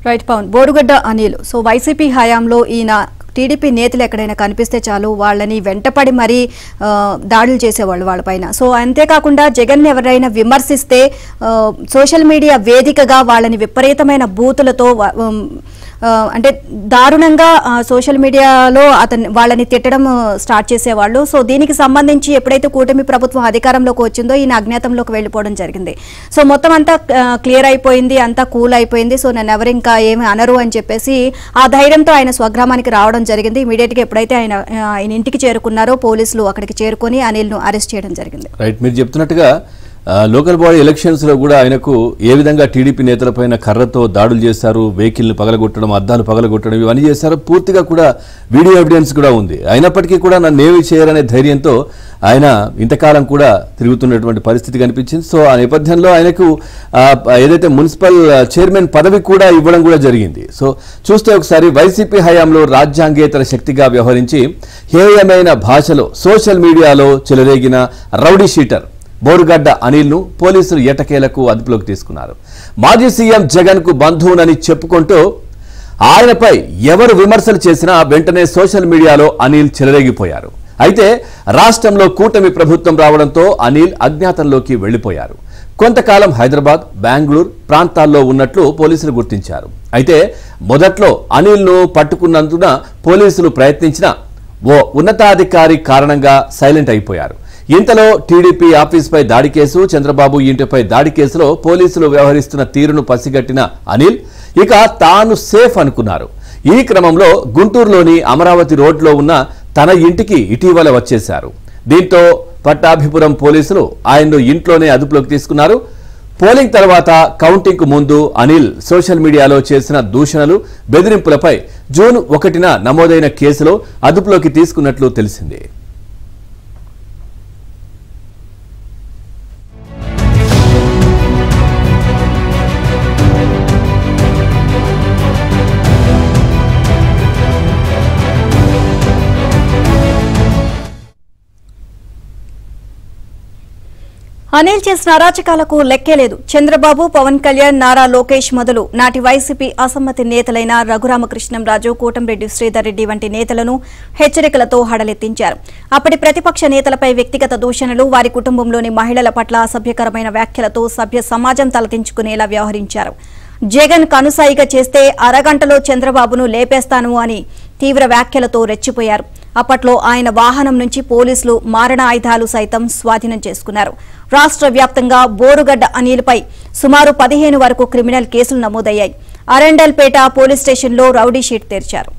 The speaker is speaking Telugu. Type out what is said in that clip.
right Pawan Borugadda Anil so YCP హయాంలో ఈయన టీడీపీ నేతలు ఎక్కడైనా కనిపిస్తే చాలు వాళ్ళని వెంటపడి మరీ ఆ, దాడులు చేసేవాళ్ళు వాళ్ళపైన సో అంతేకాకుండా జగన్ ఎవరైనా విమర్శిస్తే ఆ, సోషల్ మీడియా వేదికగా వాళ్ళని విపరీతమైన బూతులతో వ- ఉమ్, ఆ, అంటే దారుణంగా ఆ, సోషల్ మీడియాలో అతన్ని వాళ్ళని తిట్టడం ఆ, స్టార్ట్ చేసేవాళ్ళు సో దీనికి సంబంధించి ఎప్పుడైతే కూటమి ప్రభుత్వం అధికారంలోకి వచ్చిందో ఈయన అజ్ఞాతంలోకి వెళ్ళిపోవడం జరిగింది సో మొత్తం అంతా క్లియర్ అయిపోయింది అంతా కూల్ అయిపోయింది సో నన్ను ఎవరు ఇంకా ఏమి అనరు అని చెప్పేసి ఆ ధైర్యంతో ఆయన స్వగ్రామానికి రావడం జరిగింది ఇమీడియట్ గా ఎప్పుడైతే ఆయన ఆ, ఆయన ఇంటికి చేరుకున్నారో పోలీసులు అక్కడికి చేరుకొని అనిల్ ను అరెస్ట్ చేయడం జరిగింది రైట్ మీరు చెప్తున్నట్టుగా ఆ, లోకల్ బాడీ ఎలక్షన్స్ లో కూడా ఆయనకు ఏ విధంగా టీడీపీ నేతలపైన కర్రతో దాడులు చేశారు వెహికల్ని పగలగొట్టడం అద్దాలు పగలగొట్టడం ఇవన్నీ చేశారు పూర్తిగా కూడా వీడియో ఎవిడెన్స్ కూడా ఉంది అయినప్పటికీ కూడా నన్ను ఏమి చేయరనే ధైర్యంతో ఆయన ఇంతకాలం కూడా తిరుగుతున్నటువంటి పరిస్థితి కనిపించింది సో ఆ నేపథ్యంలో ఆయనకు ఆ, ఏదైతే మున్సిపల్ చైర్మన్ పదవి కూడా ఇవ్వడం కూడా జరిగింది సో చూస్తే ఒకసారి వైసీపీ హయాంలో రాజ్యాంగేతర శక్తిగా వ్యవహరించి హేయమైన భాషలో సోషల్ మీడియాలో చెలరేగిన రౌడీ షీటర్ బోరుగడ్డ అనిల్ను పోలీసులు ఎటకేలకు అదుపులోకి తీసుకున్నారు మాజీ సీఎం జగన్ కు బంధువునని చెప్పుకుంటూ ఆయనపై ఎవరు విమర్శలు చేసినా వెంటనే సోషల్ మీడియాలో అనిల్ చెలరేగిపోయారు అయితే రాష్ట్రంలో కూటమి ప్రభుత్వం రావడంతో అనిల్ అజ్ఞాతంలోకి వెళ్లిపోయారు కొంతకాలం హైదరాబాద్ బెంగళూరు ప్రాంతాల్లో ఉన్నట్లు పోలీసులు గుర్తించారు అయితే మొదట్లో అనిల్ను పట్టుకున్నందున పోలీసులు ప్రయత్నించినా ఓ ఉన్నతాధికారి కారణంగా సైలెంట్ అయిపోయారు ఇంతలో టీడీపీ ఆఫీస్పై దాడి కేసు చంద్రబాబు ఇంటిపై దాడి కేసులో పోలీసులు వ్యవహరిస్తున్న తీరును పసిగట్టిన అనిల్ ఇక తాను సేఫ్ అనుకున్నారు ఈ క్రమంలో గుంటూరులోని అమరావతి రోడ్లో ఉన్న తన ఇంటికి ఇటీవల వచ్చేశారు దీంతో పట్టాభిపురం పోలీసులు ఆయన్ను ఇంట్లోనే అదుపులోకి తీసుకున్నారు పోలింగ్ తర్వాత కౌంటింగ్ కు ముందు అనిల్ సోషల్ మీడియాలో చేసిన దూషణలు బెదిరింపులపై జూన్ ఒకటిన నమోదైన కేసులో అదుపులోకి తీసుకున్నట్లు తెలిసింది అనిల్ చేసిన అరాచకాలకు లెక్కే లేదు చంద్రబాబు పవన్ కళ్యాణ్ నారా లోకేష్ మొదలు నాటి వైసీపీ అసమ్మతి నేతలైన రఘురామకృష్ణంరాజు కోటంరెడ్డి శ్రీధర్ రెడ్డి వంటి నేతలను హెచ్చరికలతో హడలెత్తించారు అప్పటి ప్రతిపక్ష నేతలపై వ్యక్తిగత దూషణలు వారి కుటుంబంలోని మహిళల పట్ల అసభ్యకరమైన వ్యాఖ్యలతో సభ్య సమాజం తలదించుకునేలా వ్యవహరించారు జగన్ కనుసాయిగా చేస్తే అరగంటలో చంద్రబాబును లేపేస్తాను అని తీవ్ర వ్యాఖ్యలతో రెచ్చిపోయారు అప్పట్లో ఆయన వాహనం నుంచి పోలీసులు మారణ ఆయుధాలు సైతం స్వాధీనం చేసుకున్నారు రాష్ట్ర వ్యాప్తంగా బోరుగడ్డ అనిల్పై సుమారు పదిహేను వరకు క్రిమినల్ కేసులు నమోదయ్యాయి అరండల్పేట పోలీస్ స్టేషన్లో రౌడీ షీట్ తెరిచారు